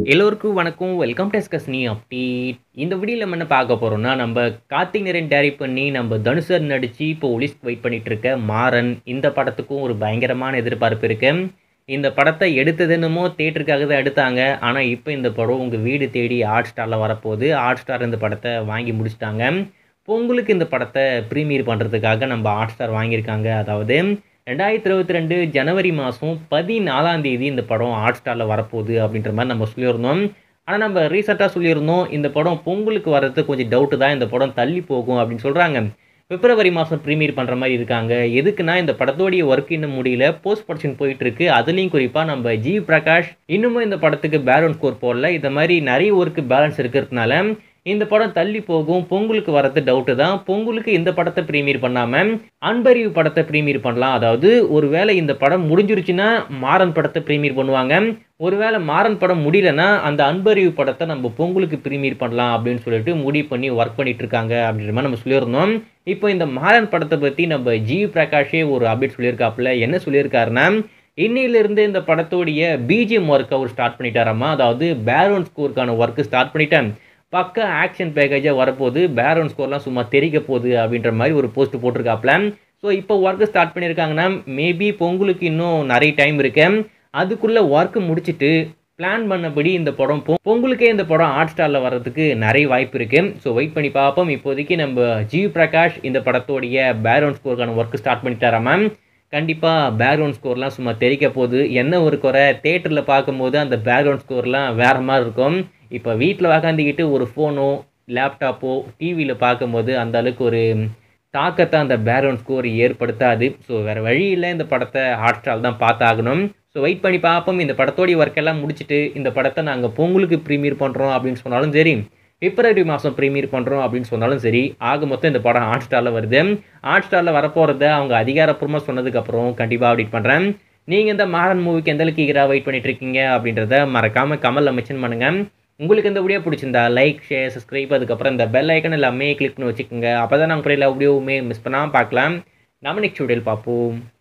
எல்லோருக்கும் வணக்கம் welcome to Ghazni update இந்த வீடியோவில் நம்ம என்ன பார்க்க போகிறோம்னா நம்ம கார்த்திக் நரேன் டைரக்ட் பண்ணி நம்ம தனுஷர் நடித்து இப்போ ஒலிஸ்க்கு வெயிட் பண்ணிட்டு இருக்க மாறன் இந்த படத்துக்கும் ஒரு பயங்கரமான எதிர்பார்ப்பு இருக்கு இந்த படத்தை எடுத்தது என்னமோ தேட்டருக்காக தான் எடுத்தாங்க ஆனால் இப்போ இந்த படம் உங்கள் வீடு தேடி ஹாட் ஸ்டாரில் வரப்போகுது ஹாட் ஸ்டார் இந்த படத்தை வாங்கி முடிச்சிட்டாங்க பொங்கலுக்கு இந்த படத்தை ப்ரீமியர் பண்ணுறதுக்காக நம்ம ஹாட் ஸ்டார் வாங்கியிருக்காங்க அதாவது ரெண்டாயிரத்தி இருபத்தி ரெண்டு ஜனவரி மாதம் பதினாலாம் தேதி இந்த படம் ஹாட் ஸ்டாரில் வரப்போகுது அப்படின்ற மாதிரி நம்ம சொல்லியிருந்தோம் ஆனால் நம்ம ரீசெண்டாக சொல்லியிருந்தோம் இந்த படம் பொங்கலுக்கு வர்றது கொஞ்சம் டவுட்டு தான் இந்த படம் தள்ளி போகும் அப்படின்னு சொல்கிறாங்க பிப்ரவரி மாதம் ப்ரீமியர் பண்ணுற மாதிரி இருக்காங்க எதுக்குன்னா இந்த படத்தோடைய ஒர்க் இன்னும் முடியல போஸ்ட் ப்ரொடக்ஷன் போயிட்டு இருக்கு அதுலேயும் குறிப்பாக நம்ம ஜி பிரகாஷ் இன்னமும் இந்த படத்துக்கு பேலன்ஸ் ஸ்கோர் போடல இந்த மாதிரி நிறைய ஒர்க்கு பேலன்ஸ் இருக்கிறதுனால இந்த படம் தள்ளி போகும் பொங்கலுக்கு வரது டவுட்டு தான் பொங்கலுக்கு இந்த படத்தை ப்ரீமியர் பண்ணாமல் அன்பறிவு படத்தை ப்ரீமியர் பண்ணலாம் அதாவது ஒருவேளை இந்த படம் முடிஞ்சிருச்சுன்னா மாறன் படத்தை ப்ரீமியர் பண்ணுவாங்க ஒருவேளை மாறன் படம் முடியலன்னா அந்த அன்பறிவு படத்தை நம்ம பொங்கலுக்கு ப்ரீமியர் பண்ணலாம் அப்படின்னு சொல்லிட்டு முடிவு பண்ணி ஒர்க் பண்ணிட்டு இருக்காங்க அப்படின்ற மாதிரி நம்ம சொல்லியிருந்தோம் இப்போ இந்த மாறன் படத்தை பற்றி நம்ம ஜி பிரகாஷே ஒரு அப்டேட் சொல்லியிருக்காப்புல என்ன சொல்லியிருக்காருன்னா இன்னையிலிருந்து இந்த படத்தோடைய பிஜிஎம் ஒர்க் அவர் ஸ்டார்ட் பண்ணிட்டாராமா அதாவது பேரோன் ஸ்கோருக்கான ஒர்க்கு ஸ்டார்ட் பண்ணிட்டேன் பக்க ஆக்ஷன் பேக்கேஜாக வரப்போகுது பேரோன் ஸ்கோர்லாம் சும்மா தெரிக்க போகுது அப்படின்ற மாதிரி ஒரு போஸ்ட் போட்டிருக்காப்ல ஸோ இப்போ ஒர்க்கு ஸ்டார்ட் பண்ணியிருக்காங்கன்னா மேபி பொங்கலுக்கு இன்னும் நிறைய டைம் இருக்கு அதுக்குள்ளே ஒர்க்கு முடிச்சுட்டு பிளான் பண்ணபடி இந்த படம் பொ பொங்கலுக்கே இந்த படம் ஹாட் ஸ்டாரில் வர்றதுக்கு நிறைய வாய்ப்பு இருக்குது ஸோ வெயிட் பண்ணி பார்ப்போம் இப்போதைக்கு நம்ம ஜிவி பிரகாஷ் இந்த படத்தோடைய பேக்ரவுண்ட் ஸ்கோருக்கான ஒர்க்கு ஸ்டார்ட் பண்ணிட்டாரா மேம் கண்டிப்பாக பேக்ரவுண்ட் ஸ்கோர்லாம் சும்மா தெரிக்க போகுது என்ன ஒரு குறை தேட்டரில் பார்க்கும்போது அந்த பேக்ரவுண்ட் ஸ்கோர்லாம் வேறு மாதிரி இருக்கும் இப்போ வீட்டில் உக்காந்துக்கிட்டு ஒரு ஃபோனோ லேப்டாப்போ டிவியில் பார்க்கும்போது அந்த அளவுக்கு ஒரு தாக்கத்தை அந்த பேக்ரவுண்ட் ஸ்கோர் ஏற்படுத்தாது ஸோ வேறு வழியில் இந்த படத்தை ஹாட் ஸ்டார் தான் பார்த்தாகணும் ஸோ வெயிட் பண்ணி பார்ப்போம் இந்த படத்தோடைய ஒர்க்கெல்லாம் முடிச்சுட்டு இந்த படத்தை நாங்கள் பொங்கலுக்கு ப்ரீமியர் பண்ணுறோம் அப்படின்னு சொன்னாலும் சரி பிப்ரவரி மாதம் ப்ரீமியர் பண்ணுறோம் அப்படின்னு சொன்னாலும் சரி ஆக மொத்தம் இந்த படம் ஹாட் ஸ்டாரில் வருது ஹாட் ஸ்டாரில் வரப்போகிறத அவங்க அதிகாரப்பூர்வமாக சொன்னதுக்கப்புறம் கண்டிப்பாக அப்டேட் பண்ணுறேன் நீங்கள் இந்த மாறன் மூவிக்கு எந்த அளவுக்கு ஈகராக வெயிட் பண்ணிட்டு இருக்கீங்க அப்படின்றத மறக்காமல் கமலில் மென்ஷன் பண்ணுங்கள் உங்களுக்கு இந்த வீடியோ பிடிச்சிருந்தா லைக் ஷேர் சப்ஸ்கிரைப் அதுக்கப்புறம் இந்த பெல் ஐக்கன் எல்லாமே கிளிக் பண்ணி வச்சுக்கோங்க அப்போ தான் நாங்கள் எல்லா வீடியோவுமே மிஸ் பண்ணாமல் பார்க்கலாம் நம்ம நெக்ஸ்ட் வீடியோவில் பார்ப்போம்